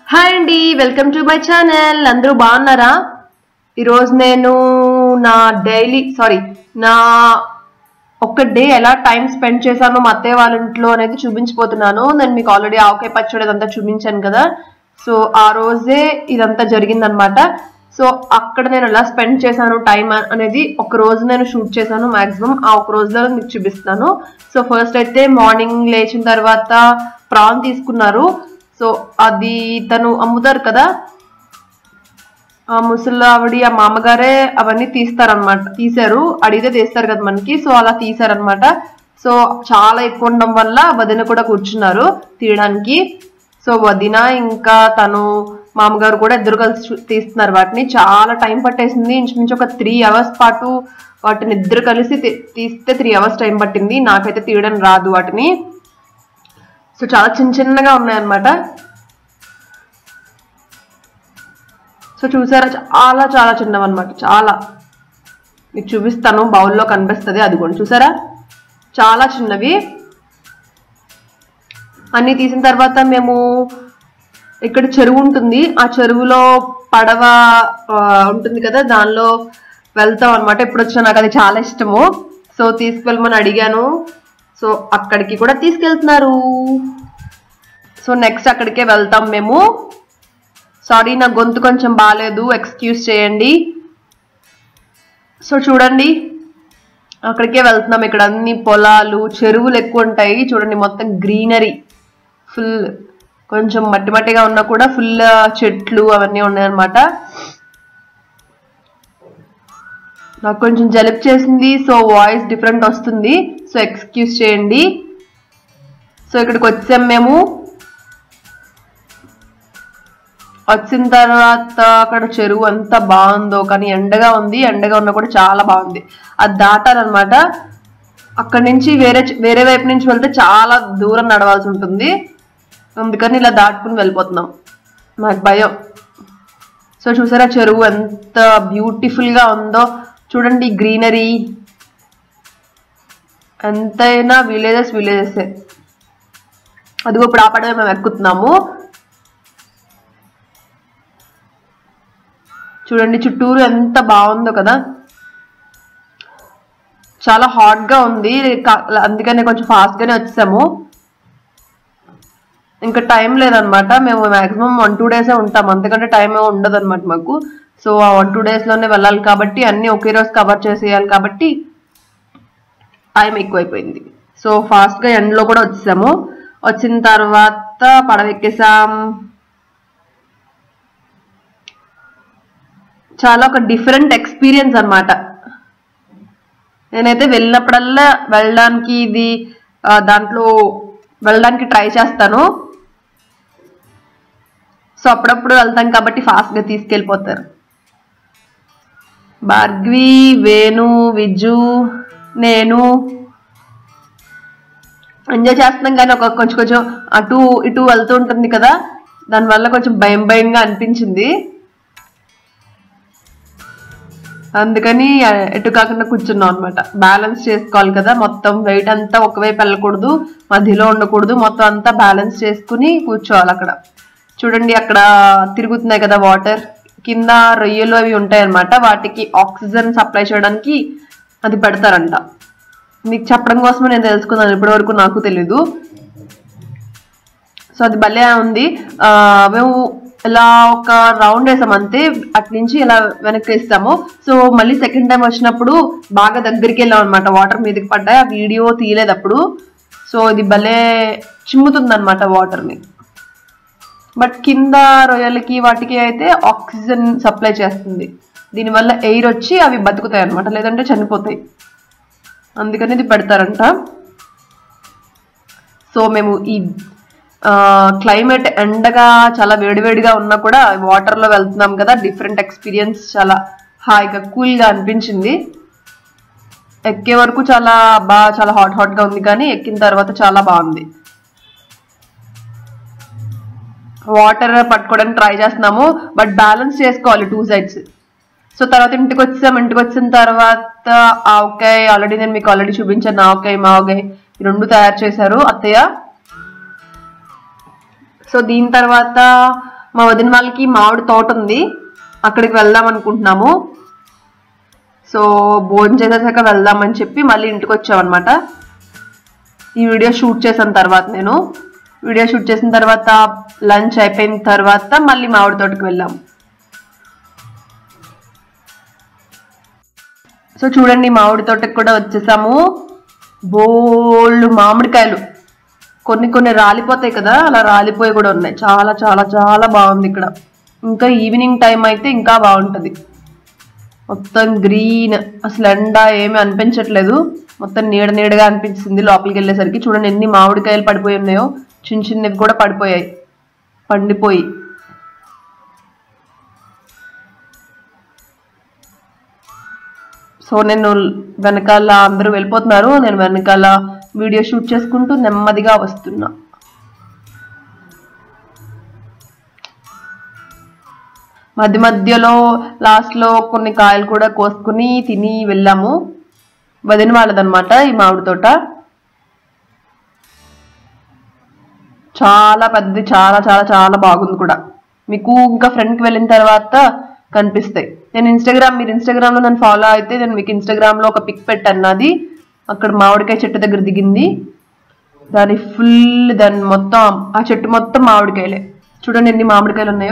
hi అండి welcome to my channel అందరూ బాగున్నారా ఈరోజు నేను నా డైలీ సారీ నా ఒక్క డే ఎలా టైం స్పెండ్ చేశానో మా అత్తయ్య వాళ్ళ ఇంట్లో అనేది చూపించిపోతున్నాను నేను మీకు ఆల్రెడీ ఆవకాయ పచ్చడి ఇదంతా చూపించాను కదా సో ఆ రోజే ఇదంతా జరిగిందనమాట సో అక్కడ నేను ఎలా స్పెండ్ చేశాను టైం అనేది ఒక రోజు నేను షూట్ చేశాను మాక్సిమం ఆ ఒక రోజులో మీకు చూపిస్తాను సో ఫస్ట్ అయితే మార్నింగ్ లేచిన తర్వాత ప్రాన్ తీసుకున్నారు సో అది తను అమ్ముతారు కదా ఆ ముసలి ఆవిడ ఆ మామగారే అవన్నీ తీస్తారనమాట తీశారు అడిగితే తీస్తారు కదా మనకి సో అలా తీశారనమాట సో చాలా ఎక్కువ ఉండడం వల్ల వదిన కూడా కూర్చున్నారు తీయడానికి సో వదిన ఇంకా తను మామగారు కూడా ఇద్దరు కలిసి చూ- తీస్తున్నారు వాటిని చాలా టైం పట్టేసింది ఇంచుమించు ఒక త్రీ అవర్స్ పాటు వాటిని ఇద్దరు కలిసి తీ- తీస్తే త్రీ అవర్స్ టైం పట్టింది నాకైతే తీయడం రాదు వాటిని సో చాలా చిన్న చిన్నగా ఉన్నాయన్నమాట సో చూసారా చాలా చాలా చిన్నవన్నమాట చాలా మీకు చూపిస్తాను బౌల్లో కనిపిస్తుంది అది కూడా చూసారా చాలా చిన్నవి అన్ని తీసిన తర్వాత మేము ఇక్కడ చెరువు ఉంటుంది ఆ చెరువులో పడవ ఆ, ఉంటుంది కదా దానిలో వెళ్తాం అనమాట ఎప్పుడు వచ్చినా నాకు అది చాలా ఇష్టము సో తీసుకెళ్ళమని అడిగాను సో అక్కడికి కూడా తీసుకెళ్తున్నారు సో నెక్స్ట్ అక్కడికే వెళ్తాం మేము సారీ నా గొంతు కొంచెం బాగాలేదు ఎక్స్క్యూజ్ చేయండి సో చూడండి అక్కడికే వెళ్తున్నాం ఇక్కడ అన్ని పొలాలు చెరువులు ఎక్కువ ఉంటాయి చూడండి మొత్తం గ్రీనరీ ఫుల్ కొంచెం మట్టి మట్టిగా ఉన్నా కూడా ఫుల్ చెట్లు అవన్నీ ఉన్నాయన్నమాట నాకు కొంచెం జలుబు చేసింది సో వాయిస్ డిఫరెంట్ వస్తుంది సో ఎక్స్క్యూజ్ చేయండి సో ఇక్కడికి వచ్చాం మేము వచ్చిన తర్వాత అక్కడ చెరువు అంత బాగుందో కానీ ఎండగా ఉంది ఎండగా ఉన్నా కూడా చాలా బాగుంది అది దాటాలన్నమాట అక్కడి నుంచి వేరే వేరే వైపు నుంచి వెళ్తే చాలా దూరం నడవాల్సి ఉంటుంది అందుకని ఇలా దాటుకుని వెళ్ళిపోతున్నాం నాకు భయం సో చూసారా చెరువు ఎంత బ్యూటిఫుల్ గా ఉందో చూడండి గ్రీనరీ ఎంతైనా విలేజెస్ విలేజెస్ అదిగో ఇప్పుడు ఆ పడవ మేము ఎక్కుతున్నాము చూడండి చుట్టూరు ఎంత బాగుందో కదా చాలా హాట్ గా ఉంది కా- అందుకనే కొంచెం ఫాస్ట్ గానే వచ్చాము ఇంకా టైం లేదనమాట మేము మాక్సిమం వన్ టూ డేసే ఉంటాం అంతకంటే టైం ఉండదు అనమాట మాకు సో ఆ వన్ టూ డేస్ లోనే వెళ్ళాలి కాబట్టి అన్ని ఒకే రోజు కవర్ చేసేయాలి కాబట్టి టైం ఎక్కువైపోయింది సో ఫాస్ట్ గా ఎండ్లో కూడా వచ్చేసాము వచ్చిన తర్వాత పడవ ఎక్కేసాం చాలా ఒక డిఫరెంట్ ఎక్స్పీరియన్స్ అన్నమాట నేనైతే వెళ్ళినప్పుడల్లా వెళ్ళడానికి ఇది ఆ, దాంట్లో వెళ్ళడానికి ట్రై చేస్తాను సో అప్పుడప్పుడు వెళ్తాం కాబట్టి fast గా తీసుకెళ్ళిపోతారు భార్గవి వేణు విజు నేను ఎంజాయ్ చేస్తున్నాం కానీ ఒక కొంచెం కొంచెం అటు ఇటు వెళ్తూ ఉంటుంది కదా దానివల్ల కొంచెం భయం భయంగా అనిపించింది అందుకని ఆ, ఎటు కాకుండా కూర్చున్నాం అనమాట బ్యాలెన్స్ చేసుకోవాలి కదా మొత్తం వెయిట్ అంతా ఒకవైపు వెళ్ళకూడదు మధ్యలో ఉండకూడదు మొత్తం అంతా బ్యాలెన్స్ చేసుకుని కూర్చోవాలి అక్కడ చూడండి అక్కడ తిరుగుతున్నాయి కదా వాటర్ కింద రొయ్యలు అవి ఉంటాయి అనమాట వాటికి ఆక్సిజన్ సప్లై చేయడానికి అది పెడతారంట మీకు చెప్పడం కోసమే నేను తెలుసుకున్నాను ఇప్పటి వరకు నాకు తెలీదు సో అది భలే ఉంది ఆ, మేము ఇలా ఒక రౌండ్ వేసాం అంతే అటు నుంచి ఇలా వెనక్కి వేస్తాము సో మళ్ళీ సెకండ్ టైం వచ్చినప్పుడు బాగా దగ్గరికి వెళ్ళాం అనమాట వాటర్ మీదకి పడ్డాయి ఆ వీడియో తీయలేదు అప్పుడు సో ఇది భలే చిమ్ముతుంది అనమాట వాటర్ని బట్ కింద రొయ్యలకి వాటికి అయితే ఆక్సిజన్ సప్లై చేస్తుంది దీనివల్ల ఎయిర్ వచ్చి అవి బతుకుతాయి అనమాట లేదంటే చనిపోతాయి అందుకని ఇది పెడతారంట సో మేము ఈ క్లైమేట్ ఎండగా చాలా వేడివేడిగా ఉన్నా కూడా వాటర్ లో వెళ్తున్నాం కదా డిఫరెంట్ ఎక్స్పీరియన్స్ చాలా హాయిగా కూల్ గా అనిపించింది ఎక్కే వరకు చాలా బాగా చాలా హాట్ హాట్ గా ఉంది కానీ ఎక్కిన తర్వాత చాలా బాగుంది వాటర్ పట్టుకోవడానికి ట్రై చేస్తున్నాము బట్ బ్యాలెన్స్ చేసుకోవాలి టూ సైడ్స్ సో తర్వాత ఇంటికి వచ్చాం ఇంటికి వచ్చిన తర్వాత ఆవకాయ ఆల్రెడీ నేను మీకు ఆల్రెడీ చూపించాను ఆవకాయ మావకాయ ఈ రెండు తయారు చేశారు అత్తయ్య సో దీని తర్వాత మా వదిన వాళ్ళకి మామిడి తోట ఉంది అక్కడికి వెళ్దాం అనుకుంటున్నాము సో భోజనం చేసేసాక వెళ్దామని చెప్పి మళ్ళీ ఇంటికి వచ్చామన్నమాట ఈ వీడియో షూట్ చేసిన తర్వాత నేను వీడియో షూట్ చేసిన తర్వాత లంచ్ అయిపోయిన తర్వాత మళ్ళీ మామిడి తోటకి వెళ్ళాము సో చూడండి మామిడి తోటకి కూడా వచ్చేసాము బోళ్ళు మామిడికాయలు కొన్ని కొన్ని రాలిపోతాయి కదా అలా రాలిపోయి కూడా ఉన్నాయి చాలా చాలా చాలా బాగుంది ఇక్కడ ఇంకా ఈవినింగ్ టైం అయితే ఇంకా బాగుంటుంది మొత్తం గ్రీన్ అసలు ఎండ ఏమీ అనిపించట్లేదు మొత్తం నీడ నీడగా అనిపించింది లోపలికి వెళ్ళేసరికి చూడండి ఎన్ని మామిడికాయలు పడిపోయి ఉన్నాయో చిన్న చిన్నవి కూడా పడిపోయాయి పండిపోయి సో నేను వెనకాల అందరూ వెళ్ళిపోతున్నారు నేను వెనకాల వీడియో షూట్ చేసుకుంటూ నెమ్మదిగా వస్తున్నా మధ్య మధ్యలో లాస్ట్ లో కొన్ని కాయలు కూడా కోసుకుని తిని వెళ్ళాము వదిన వాళ్ళదన్నమాట ఈ మామిడి తోట చాలా పెద్దది చాలా చాలా చాలా బాగుంది కూడా మీకు ఇంకా ఫ్రంట్కి వెళ్ళిన తర్వాత కనిపిస్తాయి నేను ఇన్స్టాగ్రామ్ మీరు ఇన్స్టాగ్రామ్ లో నన్ను ఫాలో అయితే నేను మీకు ఇన్స్టాగ్రామ్ లో ఒక పిక్ పెట్టాను నాది అక్కడ మామిడికాయ చెట్టు దగ్గర దిగింది దాని ఫుల్ దాని మొత్తం ఆ చెట్టు మొత్తం మామిడికాయలే చూడండి ఎన్ని మామిడికాయలు ఉన్నాయో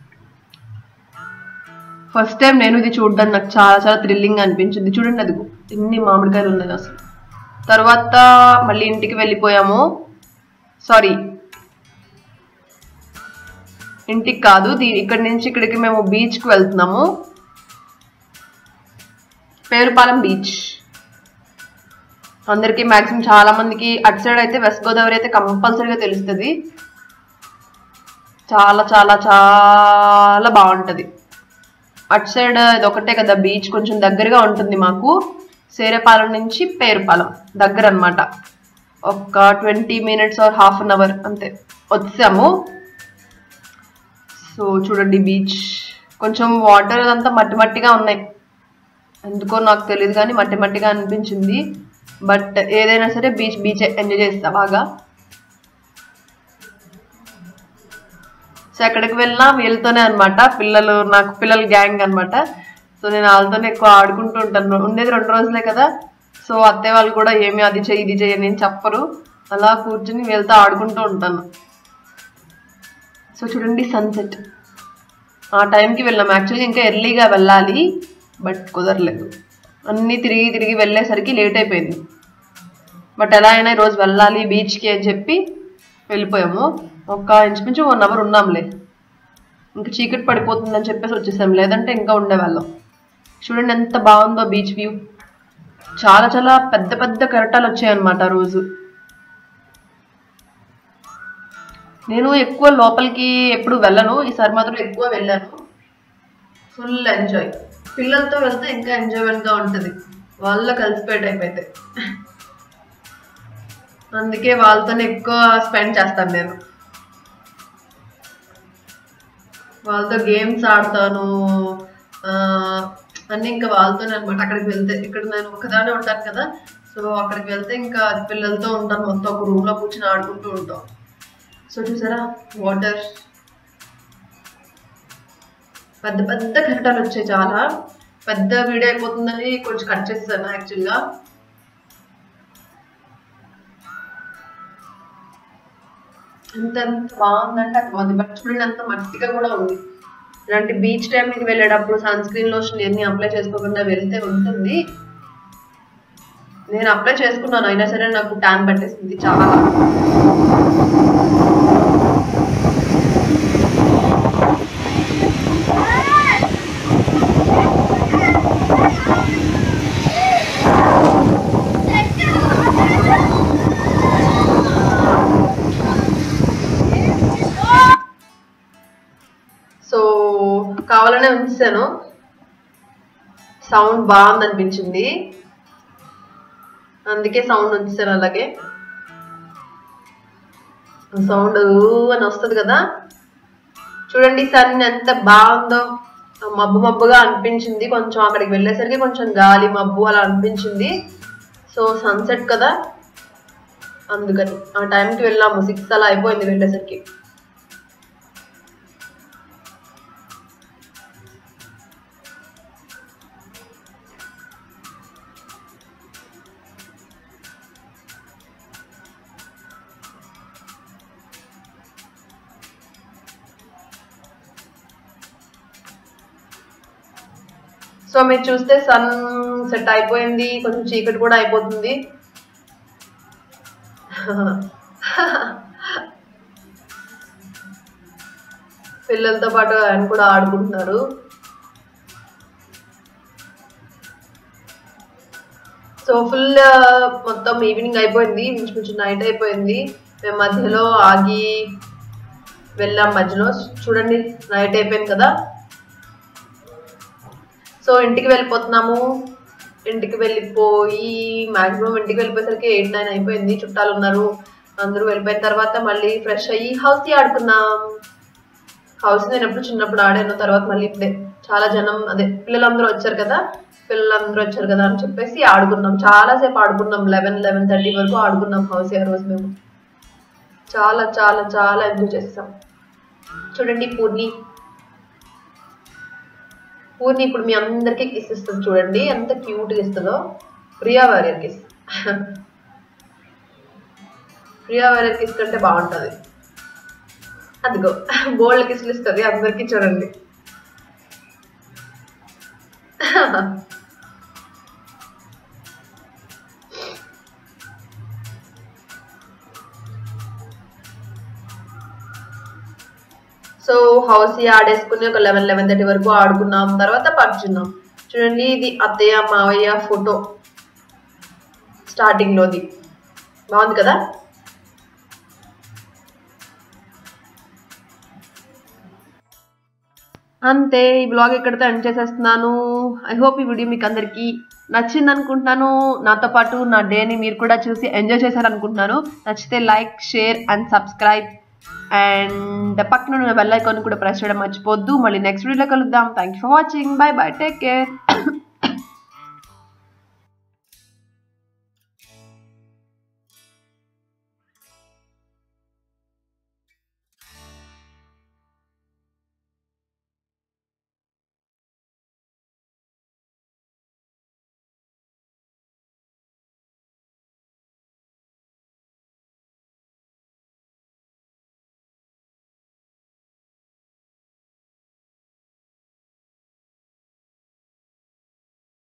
ఫస్ట్ టైం నేను ఇది చూడడం నాకు చాలా చాలా థ్రిల్లింగ్ అనిపించింది చూడండి అది ఎన్ని మామిడికాయలు ఉన్నాయి అసలు తర్వాత మళ్ళీ ఇంటికి వెళ్ళిపోయాము సారీ ఇంటికి కాదు దీ- ఇక్కడి నుంచి ఇక్కడికి మేము బీచ్కి వెళ్తున్నాము పేరుపాలెం బీచ్ అందరికీ మాక్సిమం చాలా మందికి అటు సైడ్ అయితే వెస్ట్ గోదావరి అయితే కంపల్సరీగా తెలుస్తుంది చాలా చాలా చాలా బాగుంటది అటు సైడ్ ఇది ఒకటే కదా బీచ్ కొంచెం దగ్గరగా ఉంటుంది మాకు సేరేపాలెం నుంచి పేరుపాలెం దగ్గర అన్నమాట ఒక twenty minutes or half an hour అంతే వచ్చాము సో చూడండి బీచ్ కొంచెం వాటర్ అంతా మట్టి మట్టిగా ఉన్నాయి ఎందుకో నాకు తెలియదు కానీ మట్టి మట్టిగా అనిపించింది బట్ ఏదైనా సరే బీచ్ బీచ్ ఎంజాయ్ చేస్తా బాగా సో ఎక్కడికి వెళ్ళినా వీళ్ళతోనే అన్నమాట పిల్లలు నాకు పిల్లల గ్యాంగ్ అన్నమాట సో నేను వాళ్ళతోనే ఎక్కువ ఆడుకుంటూ ఉంటాను ఉండేది రెండు రోజులే కదా సో అత్తయ్య వాళ్ళు కూడా ఏమి అది చెయ్యి ఇది చెయ్యి నేను చెప్పరు అలా కూర్చుని వీళ్ళతో ఆడుకుంటూ ఉంటాను సో చూడండి సన్సెట్ ఆ టైంకి వెళ్ళాం యాక్చువల్లీ ఇంకా ఎర్లీగా వెళ్ళాలి బట్ కుదరలేదు అన్నీ తిరిగి తిరిగి వెళ్ళేసరికి లేట్ అయిపోయింది బట్ ఎలా అయినా ఈరోజు వెళ్ళాలి బీచ్కి అని చెప్పి వెళ్ళిపోయాము ఒక ఇంచుమించు వన్ అవర్ ఉన్నాంలే ఇంకా చీకటి పడిపోతుందని చెప్పేసి వచ్చేసాం లేదంటే ఇంకా ఉండేవాళ్ళం చూడండి ఎంత బాగుందో బీచ్ వ్యూ చాలా చాలా పెద్ద పెద్ద కెరటాలు వచ్చాయన్నమాట ఆ రోజు నేను ఎక్కువ లోపలికి ఎప్పుడు వెళ్ళను ఈసారి మాత్రం ఎక్కువ వెళ్ళాను ఫుల్ ఎంజాయ్ పిల్లలతో వెళ్తే ఇంకా ఎంజాయ్మెంట్ గా ఉంటుంది వాళ్ళ కలిసిపోయే టైప్ అయితే అందుకే వాళ్ళతోనే ఎక్కువ స్పెండ్ చేస్తాను నేను వాళ్ళతో గేమ్స్ ఆడతాను ఆ, అన్నీ ఇంకా వాళ్ళతోనే అనమాట అక్కడికి వెళ్తే ఇక్కడ నేను ఒక్కదానే ఉంటాను కదా సో అక్కడికి వెళ్తే ఇంకా పిల్లలతో ఉంటాను మొత్తం ఒక రూమ్ లో కూర్చొని ఆడుకుంటూ ఉంటాం సో చూసారా వాటర్ పెద్ద పెద్ద కెరటాలు వచ్చాయి చాలా పెద్ద వీడియో అయిపోతుందని కొంచెం కట్ చేస్తాను యాక్చువల్గా ఎంత ఎంత బాగుందంటే అది బాగుంది బట్ చూడండి అంత మట్టిగా కూడా ఉంది ఇలాంటి బీచ్ టైంకి వెళ్ళేటప్పుడు సన్ స్క్రీన్ లోషన్ ఎన్ని అప్లై చేసుకోకుండా వెళ్తే ఉంటుంది నేను అప్లై చేసుకున్నాను అయినా సరే నాకు ట్యాన్ పట్టేసింది చాలా సో కావాలనే ఉంచాను సౌండ్ బాగుంది అనిపించింది అందుకే సౌండ్ ఉంచాను అలాగే సౌండ్ అని వస్తుంది కదా చూడండి సన్ ఎంత బాగుందో ఆ మబ్బు మబ్బుగా అనిపించింది కొంచెం అక్కడికి వెళ్ళేసరికి కొంచెం గాలి మబ్బు అలా అనిపించింది సో సన్సెట్ కదా అందుకని ఆ టైంకి వెళ్ళాము సిక్స్ అలా అయిపోయింది వెళ్ళేసరికి సో మీరు చూస్తే సన్ సెట్ అయిపోయింది కొంచెం చీకటి కూడా అయిపోతుంది పిల్లలతో పాటు ఆయన కూడా ఆడుకుంటున్నారు సో ఫుల్ మొత్తం ఈవినింగ్ అయిపోయింది కొంచెం నైట్ అయిపోయింది మేము మధ్యలో ఆగి వెళ్ళాం మధ్యలో చూడండి నైట్ అయిపోయింది కదా సో ఇంటికి వెళ్ళిపోతున్నాము ఇంటికి వెళ్ళిపోయి మాక్సిమం ఇంటికి వెళ్ళిపోయేసరికి ఎయిట్ నైన్ అయిపోయింది చుట్టాలు ఉన్నారు అందరూ వెళ్ళిపోయిన తర్వాత మళ్ళీ ఫ్రెష్ అయ్యి హౌస్ ఆడుకున్నాం హౌస్ నేను ఎప్పుడు చిన్నప్పుడు ఆడాను తర్వాత మళ్ళీ ఇప్పుడే చాలా జనం అదే పిల్లలందరూ వచ్చారు కదా పిల్లలందరూ వచ్చారు కదా అని చెప్పేసి ఆడుకున్నాం చాలాసేపు ఆడుకున్నాం లెవెన్ లెవెన్ థర్టీ వరకు ఆడుకున్నాం హౌస్ ఆ రోజు మేము చాలా చాలా చాలా ఎంజాయ్ చేస్తాం చూడండి పూర్ణి పూర్ణి ఇప్పుడు మీ అందరికీ కిస్ ఇస్తుంది చూడండి ఎంత క్యూట్గా ఇస్తుందో ప్రియా వారియర్ కిస్ ప్రియా వారియర్ కిస్ కంటే బాగుంటుంది అదిగో బోల్డ్ కిస్లు ఇస్తుంది అందరికీ చూడండి సో హౌస్ ఆడేసుకుని ఒక లెవెన్ లెవెన్ థర్టీ వరకు ఆడుకున్నాం తర్వాత పడుచున్నాం చూడండి ఇది అత్తయ్య మావయ్య ఫోటో స్టార్టింగ్లోది బాగుంది కదా అంతే ఈ బ్లాగ్ ఇక్కడితో ఎండ్ చేసేస్తున్నాను ఐ హోప్ ఈ వీడియో మీకు అందరికీ నచ్చింది అనుకుంటున్నాను నాతో పాటు నా డేని మీరు కూడా చూసి ఎంజాయ్ చేశారనుకుంటున్నాను నచ్చితే like share and subscribe and పక్కన ఉన్న బెల్ ఐకాన్ కూడా ప్రెస్ చేయడం మర్చిపోద్దు మళ్ళీ నెక్స్ట్ వీడియోలో కలుద్దాం thank you for watching bye bye take care